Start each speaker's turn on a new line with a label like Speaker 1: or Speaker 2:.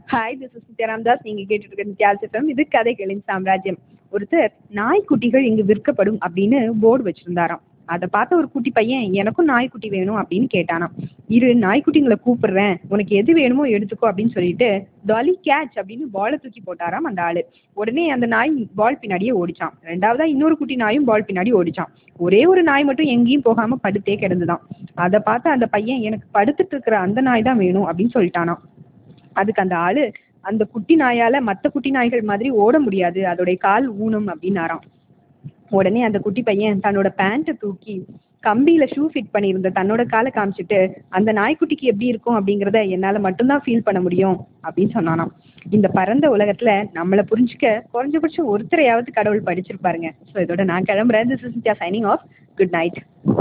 Speaker 1: hi this is Nithyaram Das நீங்க கேட்டுட்டு இருக்க நித்யாஸ் எஃப்எம் இது கதைகளின் சாம்ராஜ்யம் ஒருத்தர் நாய்க்குட்டிகள் இங்கு விற்கப்படும் அப்படின்னு போர்டு வச்சிருந்தாராம் அதை பார்த்த ஒரு குட்டி பையன் எனக்கும் நாய்க்குட்டி வேணும் அப்படின்னு கேட்டானாம் இரு நாய்க்குட்டிங்களை கூப்பிடுறேன் உனக்கு எது வேணுமோ எடுத்துக்கோ அப்படின்னு சொல்லிட்டு டாலி கேட்ச் அப்படின்னு பாலை தூக்கி போட்டாராம் அந்த ஆளு உடனே அந்த நாய் பால் பின்னாடியே ஓடிச்சான் ரெண்டாவதா இன்னொரு குட்டி நாயும் பால் பின்னாடி ஓடிச்சான் ஒரே ஒரு நாய் மட்டும் எங்கேயும் போகாம படுத்தே கிடந்துதான் அதை பார்த்து அந்த பையன் எனக்கு படுத்துட்டு இருக்கிற அந்த நாய் தான் வேணும் அப்படின்னு சொல்லிட்டானாம் அதுக்கு அந்த ஆளு அந்த குட்டி நாயால மத்த குட்டி நாய்கள் மாதிரி ஓட முடியாது அதோடைய கால் ஊனம் அப்படின்னாராம் உடனே அந்த குட்டி பையன் தன்னோட பேண்ட்டை தூக்கி கம்பியில ஷூ ஃபிட் பண்ணியிருந்த தன்னோட காலை காமிச்சிட்டு அந்த நாய்க்குட்டிக்கு எப்படி இருக்கும் அப்படிங்கிறத என்னால மட்டும்தான் ஃபீல் பண்ண முடியும் அப்படின்னு சொன்னானாம் இந்த பரந்த உலகத்துல நம்மளை புரிஞ்சுக்க குறைஞ்சபட்சம் ஒருத்தரையாவது கடவுள் படிச்சிருப்பாருங்க ஸோ இதோட நான் கிளம்புறேன் this is signing off good night